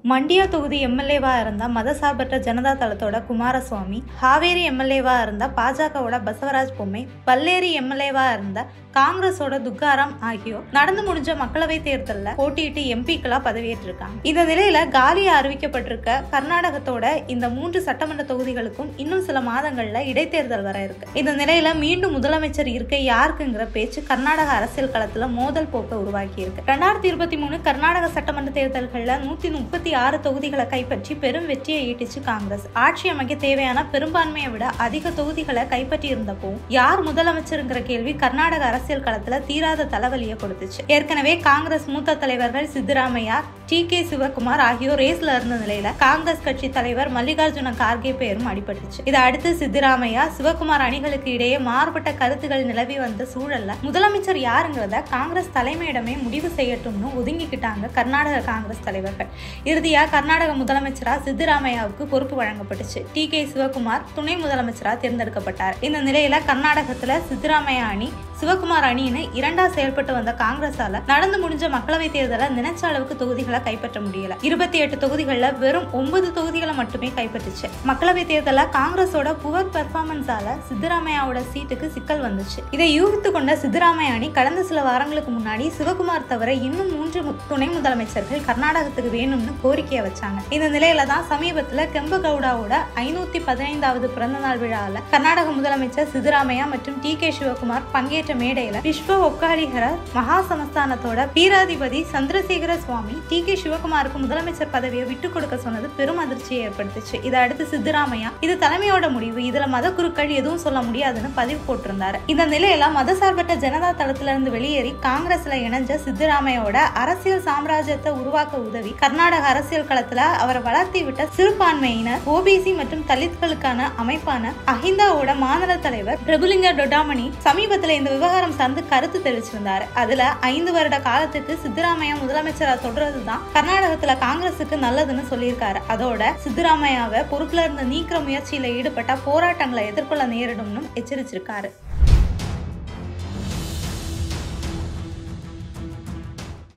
மண்டியா தொகுதி எம்எல்ஏவா இருந்த மதசார்பற்ற ஜனதா தளத்தோட குமாரசுவாமி ஹாவேரி எம்எல்ஏவா இருந்த பாஜகவோட பசவராஜ் பொம்மை பல்லேரி எம்எல்ஏவா இருந்த காங்கிரஸோட துக்காராம் ஆகியோர் நடந்து முடிஞ்ச மக்களவை தேர்தலில் போட்டியிட்டு எம்பிக்களா பதவியேற்றிருக்காங்க இந்த நிலையில காலியா அறிவிக்கப்பட்டிருக்க கர்நாடகத்தோட இந்த மூன்று சட்டமன்ற தொகுதிகளுக்கும் இன்னும் சில மாதங்கள்ல இடைத்தேர்தல் வர இருக்கு இந்த நிலையில மீண்டும் முதலமைச்சர் இருக்க யாருக்குங்கிற பேச்சு கர்நாடக அரசியல் களத்துல மோதல் போக்கை உருவாக்கி இருக்கு ரெண்டாயிரத்தி இருபத்தி மூணு கர்நாடக சட்டமன்ற தேர்தல்கள்ல நூத்தி முப்பத்தி ஆறு தொகுதிகளை கைப்பற்றி பெரும் வெற்றியை ஈட்டிச்சு காங்கிரஸ் ஆட்சி அமைக்க தேவையான பெரும்பான்மையை விட அதிக தொகுதிகளை கைப்பற்றி இருந்தப்போ யார் முதலமைச்சருங்கிற கேள்வி கர்நாடக அரசியல் களத்துல தீராத தலைவலியை கொடுத்துச்சு ஏற்கனவே காங்கிரஸ் மூத்த தலைவர்கள் சித்தராமையா டி கே சிவகுமார் ஆகியோர் ரேஸ்ல இருந்த நிலையில காங்கிரஸ் கட்சி தலைவர் மல்லிகார்ஜுன கார்கே பெயரும் அடிபட்டுச்சு இதை அடுத்து சித்தராமையா சிவகுமார் அணிகளுக்கு இடையே மாறுபட்ட கருத்துகள் நிலவி வந்த சூழல்ல முதலமைச்சர் யாருங்கிறத காங்கிரஸ் தலைமையிடமே முடிவு செய்யட்டும்னு ஒதுங்கிக்கிட்டாங்க கர்நாடக காங்கிரஸ் தலைவர்கள் இறுதியா கர்நாடக முதலமைச்சரா சித்தராமையாவுக்கு பொறுப்பு வழங்கப்பட்டுச்சு டி கே சிவகுமார் துணை முதலமைச்சரா தேர்ந்தெடுக்கப்பட்டார் இந்த நிலையில கர்நாடகத்துல சித்தராமையா அணி சிவகுமார் அணின்னு இரண்டா செயல்பட்டு வந்த காங்கிரஸால நடந்து முடிஞ்ச மக்களவை தேர்தல நினைச்ச அளவுக்கு தொகுதிகளை கைப்பற்ற முடியல இருபத்தி எட்டு தொகுதிகள்ல வெறும் ஒன்பது தொகுதிகளை மட்டுமே கைப்பற்றுச்சு மக்களவை தேர்தல காங்கிரஸோட புவர் பெர்ஃபார்மன்ஸால சித்தராமையாவோட சீட்டுக்கு சிக்கல் வந்துச்சு இதை யூகித்து கொண்ட சித்தராமையா அணி கடந்த சில வாரங்களுக்கு முன்னாடி சிவகுமார் தவிர இன்னும் மூன்று மு- துணை முதலமைச்சர்கள் கர்நாடகத்துக்கு வேணும்னு கோரிக்கையை வச்சாங்க இந்த நிலையில தான் சமீபத்துல கெம்பகவுடாவோட ஐநூத்தி பதினைந்தாவது பிறந்த நாள் விழாவில் கர்நாடக முதலமைச்சர் சித்தராமையா மற்றும் டி கே சிவகுமார் பங்கேற்ற மேடையில விஸ்வ ஒக்காளிகர மகா சமஸ்தானத்தோட பீராதிபதி சந்திரசேகர சுவாமி டி கே சிவகுமாருக்கு முதலமைச்சர் பதவியை விட்டு கொடுக்க சொன்னது பெரும் அதிர்ச்சியை ஏற்படுத்துச்சு இதை அடுத்து சித்தராமையா இது தலைமையோட முடிவு இதுல மத குருக்கள் எதுவும் சொல்ல முடியாதுன்னு பதிவு போட்டிருந்தாரு இந்த நிலையில மதசார்பற்ற ஜனதா தளத்துல இருந்து வெளியேறி காங்கிரஸ்ல இணைஞ்ச சித்தராமையோட அரசியல் சாம்ராஜ்யத்தை உருவாக்க உதவி கர்நாடக அரசியல் களத்துல அவரை வளர்த்தி விட்ட சிறுபான்மையினர் ஓபிசி மற்றும் தலித்களுக்கான அமைப்பான அஹிந்தாவோட மாநில தலைவர் பிரபுலிங்க டொடாமணி சமீபத்துல இந்த விவகாரம் சார்ந்து கருத்து தெரிவிச்சிருந்தாரு அதுல ஐந்து வருட காலத்துக்கு சித்தராமையா முதலமைச்சரா தொடர்றதுதான் கர்நாடகத்துல காங்கிரசுக்கு நல்லதுன்னு சொல்லியிருக்காரு அதோட சித்தராமையாவை பொறுப்புல இருந்து நீக்கிற முயற்சியில ஈடுபட்ட போராட்டங்களை எதிர்கொள்ள நேரிடும்னு எச்சரிச்சிருக்காரு